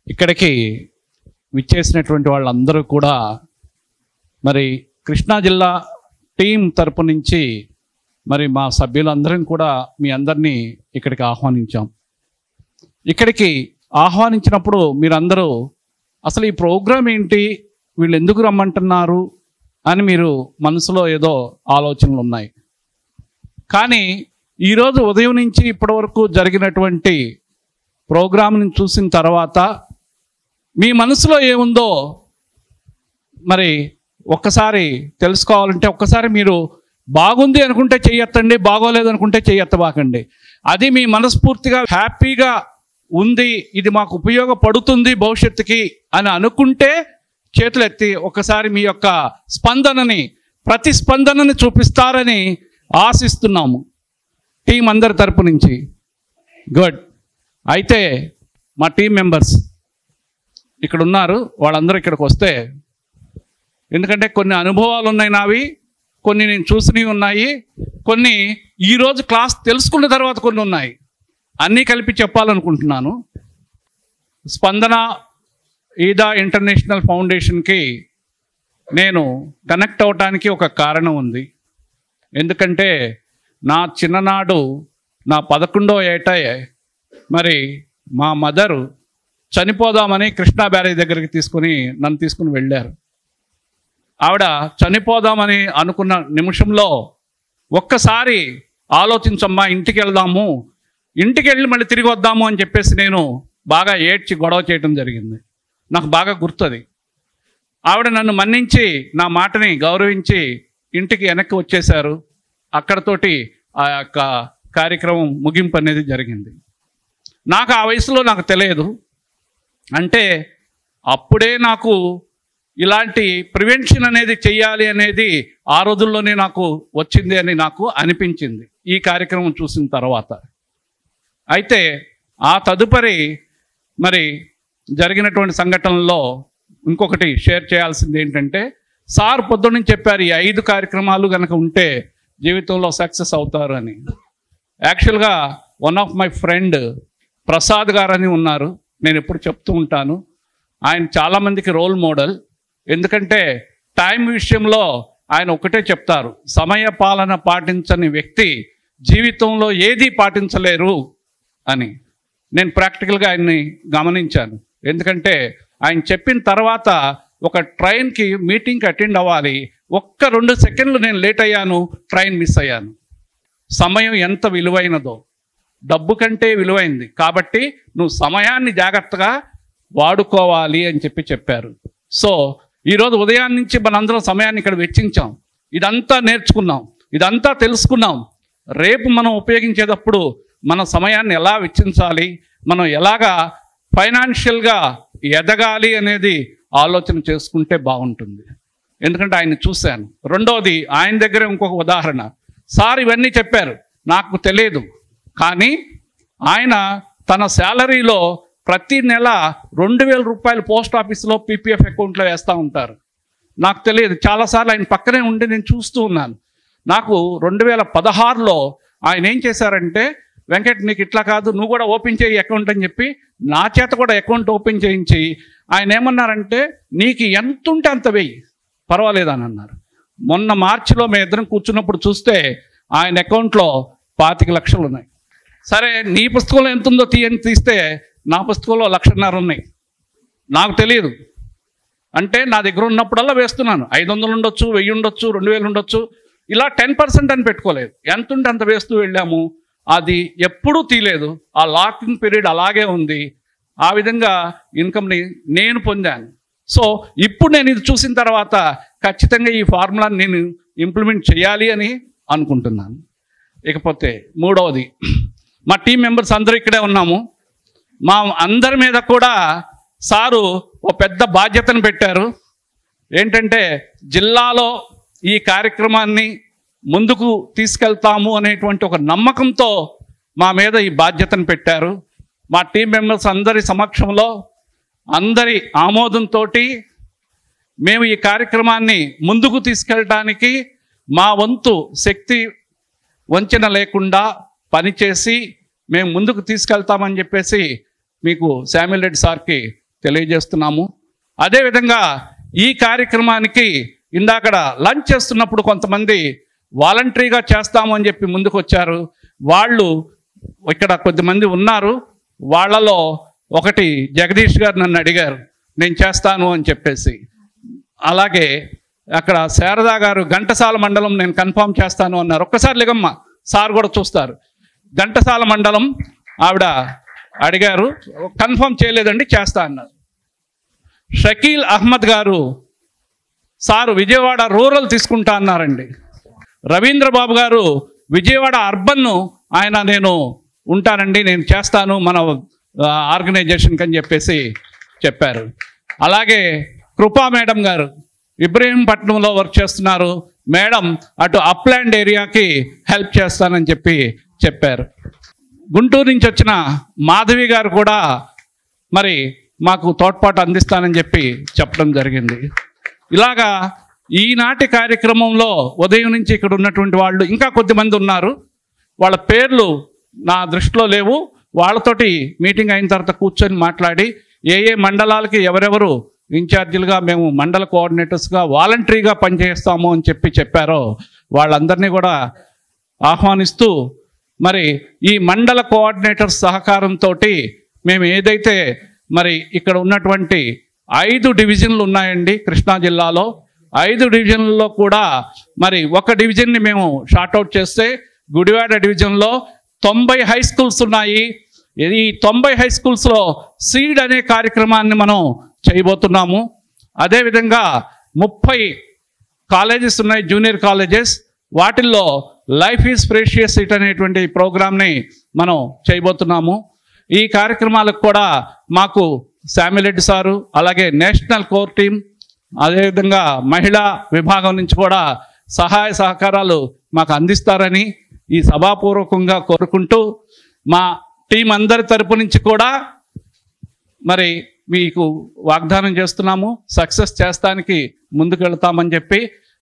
ఇక్కడికి విచ్చేసినటువంటి వాళ్ళందరూ కూడా మరి కృష్ణా జిల్లా టీం తరపు నుంచి మరి మా సభ్యులందరం కూడా మీ అందరినీ ఇక్కడికి ఆహ్వానించాం ఇక్కడికి ఆహ్వానించినప్పుడు మీరందరూ అసలు ఈ ప్రోగ్రాం ఏంటి వీళ్ళు ఎందుకు రమ్మంటున్నారు అని మీరు మనసులో ఏదో ఆలోచనలు ఉన్నాయి కానీ ఈరోజు ఉదయం నుంచి ఇప్పటి వరకు జరిగినటువంటి ప్రోగ్రాంని చూసిన తర్వాత మీ మనసులో ఏముందో మరి ఒక్కసారి తెలుసుకోవాలంటే ఒక్కసారి మీరు బాగుంది అనుకుంటే చెయ్యొత్తండి బాగోలేదు అనుకుంటే చెయ్యొత్తబాకండి అది మీ మనస్ఫూర్తిగా హ్యాపీగా ఉంది ఇది మాకు ఉపయోగపడుతుంది భవిష్యత్తుకి అని అనుకుంటే చేతులు ఎత్తి ఒకసారి మీ యొక్క స్పందనని ప్రతిస్పందనని చూపిస్తారని ఆశిస్తున్నాము టీం అందరి తరపు నుంచి గుడ్ అయితే మా టీం మెంబర్స్ ఇక్కడ ఉన్నారు వాళ్ళందరూ ఇక్కడికి వస్తే ఎందుకంటే కొన్ని అనుభవాలు ఉన్నాయి నావి కొన్ని నేను చూసినవి ఉన్నాయి కొన్ని ఈరోజు క్లాస్ తెలుసుకున్న తర్వాత కొన్ని ఉన్నాయి అన్నీ కలిపి చెప్పాలనుకుంటున్నాను స్పందన ఈదా ఇంటర్నేషనల్ ఫౌండేషన్కి నేను కనెక్ట్ అవటానికి ఒక కారణం ఉంది ఎందుకంటే నా చిన్ననాడు నా పదకొండో ఏటే మరి మా మదరు చనిపోదామని కృష్ణా బ్యారేజ్ దగ్గరికి తీసుకుని నన్ను తీసుకుని వెళ్ళారు ఆవిడ చనిపోదామని అనుకున్న నిమిషంలో ఒక్కసారి ఆలోచించమ్మా ఇంటికి వెళ్దాము ఇంటికి వెళ్ళి మళ్ళీ తిరిగి వద్దాము అని చెప్పేసి నేను బాగా ఏడ్చి గొడవ చేయడం జరిగింది నాకు బాగా గుర్తుంది ఆవిడ నన్ను మన్నించి నా మాటని గౌరవించి ఇంటికి వెనక్కి వచ్చేశారు అక్కడతోటి ఆ యొక్క కార్యక్రమం ముగింపు అనేది జరిగింది నాకు ఆ వయసులో నాకు తెలియదు అంటే అప్పుడే నాకు ఇలాంటి ప్రివెన్షన్ అనేది చెయ్యాలి అనేది ఆ రోజుల్లోనే నాకు వచ్చింది అని నాకు అనిపించింది ఈ కార్యక్రమం చూసిన తర్వాత అయితే ఆ తదుపరి మరి జరిగినటువంటి సంఘటనల్లో ఇంకొకటి షేర్ చేయాల్సింది ఏంటంటే సార్ పొద్దున్న చెప్పారు ఈ ఐదు కార్యక్రమాలు కనుక ఉంటే జీవితంలో సక్సెస్ అవుతారు అని యాక్చువల్గా one of my friend Prasad garu అని ఉన్నారు నేను ఎప్పుడు చెప్తూ ఉంటాను ఆయన చాలామందికి రోల్ మోడల్ ఎందుకంటే టైం విషయంలో ఆయన ఒకటే చెప్తారు సమయ పాలన పాటించని వ్యక్తి జీవితంలో ఏది పాటించలేరు అని నేను ప్రాక్టికల్గా ఆయన్ని గమనించాను ఎందుకంటే ఆయన చెప్పిన తర్వాత ఒక ట్రైన్కి మీటింగ్కి అటెండ్ అవ్వాలి ఒక్క రెండు సెకండ్లు నేను లేట్ అయ్యాను ట్రైన్ మిస్ అయ్యాను సమయం ఎంత విలువైనదో డబ్బు కంటే విలువైంది కాబట్టి నువ్వు సమయాన్ని జాగ్రత్తగా వాడుకోవాలి అని చెప్పి చెప్పారు సో ఈరోజు ఉదయాన్నే నుంచి మనందరం సమయాన్ని ఇక్కడ వెచ్చించాం ఇదంతా నేర్చుకున్నాం ఇదంతా తెలుసుకున్నాం రేపు మనం ఉపయోగించేటప్పుడు మన సమయాన్ని ఎలా వెచ్చించాలి మనం ఎలాగా ఫైనాన్షియల్గా ఎదగాలి అనేది ఆలోచన చేసుకుంటే బాగుంటుంది ఎందుకంటే ఆయన చూశాను రెండోది ఆయన దగ్గర ఇంకొక ఉదాహరణ సార్ ఇవన్నీ చెప్పారు నాకు తెలియదు కానీ ఆయన తన శాలరీలో ప్రతి నెల రెండు వేల రూపాయలు పోస్ట్ ఆఫీస్లో పీపీఎఫ్ అకౌంట్లో వేస్తూ ఉంటారు నాకు తెలియదు చాలాసార్లు ఆయన పక్కనే ఉండి నేను చూస్తూ ఉన్నాను నాకు రెండు వేల పదహారులో ఆయన ఏం చేశారంటే వెంకట్ నీకు ఇట్లా కాదు నువ్వు కూడా ఓపెన్ చేయి అకౌంట్ అని చెప్పి నా చేత కూడా అకౌంట్ ఓపెన్ చేయించి ఆయన ఏమన్నారంటే నీకు ఎంత ఉంటే అంత వెయ్యి పర్వాలేదని అన్నారు మొన్న మార్చిలో మేము ఇద్దరం కూర్చున్నప్పుడు చూస్తే ఆయన అకౌంట్లో పాతిక లక్షలు ఉన్నాయి సరే నీ పుస్తకంలో ఎంత ఉందో తీయని తీస్తే నా పుస్తకంలో లక్షన్నర ఉన్నాయి నాకు తెలియదు అంటే నా దగ్గర ఉన్నప్పుడల్లా వేస్తున్నాను ఐదు వందలు ఉండొచ్చు వెయ్యి ఉండొచ్చు రెండు వేలు ఉండొచ్చు ఇలా టెన్ పర్సెంట్ అని పెట్టుకోలేదు ఎంత ఉంటే అంత వేస్తూ వెళ్ళాము అది ఎప్పుడూ తీయలేదు ఆ లాకింగ్ పీరియడ్ అలాగే ఉంది ఆ విధంగా ఇన్కమ్ని నేను పొందాను సో ఇప్పుడు నేను ఇది చూసిన తర్వాత ఖచ్చితంగా ఈ ఫార్ములాని నేను ఇంప్లిమెంట్ చేయాలి అని అనుకుంటున్నాను ఇకపోతే మూడవది మా టీం మెంబర్స్ అందరూ ఇక్కడే ఉన్నాము మా అందరి మీద కూడా సారు ఓ పెద్ద బాధ్యతను పెట్టారు ఏంటంటే జిల్లాలో ఈ కార్యక్రమాన్ని ముందుకు తీసుకెళ్తాము అనేటువంటి ఒక నమ్మకంతో మా మీద ఈ బాధ్యతను పెట్టారు మా టీం మెంబర్స్ అందరి సమక్షంలో అందరి ఆమోదంతో మేము ఈ కార్యక్రమాన్ని ముందుకు తీసుకెళ్ళటానికి మా వంతు శక్తి వంచన లేకుండా పనిచేసి మేము ముందుకు తీసుకెళ్తామని చెప్పేసి మీకు శామ్యుల్ రెడ్డి సార్కి తెలియజేస్తున్నాము అదేవిధంగా ఈ కార్యక్రమానికి ఇందాకడ లంచ్ చేస్తున్నప్పుడు కొంతమంది వాలంటరీగా చేస్తాము అని చెప్పి ముందుకు వచ్చారు వాళ్ళు ఇక్కడ కొద్దిమంది ఉన్నారు వాళ్ళలో ఒకటి జగదీష్ గారు నన్ను అడిగారు నేను చేస్తాను అని చెప్పేసి అలాగే అక్కడ శారదా గారు ఘంటసాల మండలం నేను కన్ఫామ్ చేస్తాను అన్నారు ఒక్కసారి లేగమ్మ సార్ కూడా చూస్తారు ఘంటసాల మండలం ఆవిడ అడిగారు కన్ఫర్మ్ చేయలేదండి చేస్తా అన్నారు షకీల్ అహ్మద్ గారు సారు విజయవాడ రూరల్ తీసుకుంటా అన్నారండి రవీంద్ర బాబు గారు విజయవాడ అర్బన్ను ఆయన నేను ఉంటానండి నేను చేస్తాను మన ఆ, ఆర్గనైజేషన్కి అని చెప్పేసి చెప్పారు అలాగే కృపా మేడం గారు ఇబ్రహీంపట్నంలో వర్క్ చేస్తున్నారు మేడం అటు అప్లాండ్ ఏరియాకి హెల్ప్ చేస్తానని చెప్పి చెప్పారు గుంటూరు నుంచి వచ్చిన మాధవి గారు కూడా మరి మాకు తోడ్పాటు అందిస్తానని చెప్పి చెప్పడం జరిగింది ఇలాగా ఈనాటి కార్యక్రమంలో ఉదయం నుంచి ఇక్కడ ఉన్నటువంటి వాళ్ళు ఇంకా కొద్దిమంది ఉన్నారు వాళ్ళ పేర్లు నా దృష్టిలో లేవు వాళ్ళతోటి మీటింగ్ అయిన తర్వాత కూర్చొని మాట్లాడి ఏ ఏ మండలాలకి ఎవరెవరు ఇన్ఛార్జీలుగా మేము మండల కోఆర్డినేటర్స్గా వాలంటరీగా పనిచేస్తాము అని చెప్పి చెప్పారో వాళ్ళందరినీ కూడా ఆహ్వానిస్తూ మరి ఈ మండల కోఆర్డినేటర్స్ సహకారంతో మేము ఏదైతే మరి ఇక్కడ ఉన్నటువంటి ఐదు డివిజన్లు ఉన్నాయండి కృష్ణా జిల్లాలో ఐదు డివిజన్లలో కూడా మరి ఒక డివిజన్ని మేము షార్ట్అవుట్ చేస్తే గుడివాడ డివిజన్లో తొంభై హై స్కూల్స్ ఉన్నాయి ఈ తొంభై హై స్కూల్స్లో సీడ్ అనే కార్యక్రమాన్ని మనం చేయబోతున్నాము అదేవిధంగా ముప్పై కాలేజెస్ ఉన్నాయి జూనియర్ కాలేజెస్ వాటిల్లో లైఫ్ ఈజ్ ప్రేషియస్ ఇట్ అనేటువంటి ప్రోగ్రామ్ని మనం చేయబోతున్నాము ఈ కార్యక్రమాలకు కూడా మాకు శామిరెడ్డి సారు అలాగే నేషనల్ కోర్ టీం అదేవిధంగా మహిళా విభాగం నుంచి కూడా సహాయ సహకారాలు మాకు అందిస్తారని ఈ సభాపూర్వకంగా కోరుకుంటూ మా టీం అందరి తరపు నుంచి కూడా మరి మీకు వాగ్దానం చేస్తున్నాము సక్సెస్ చేస్తానికి ముందుకు వెళ్తామని చెప్పి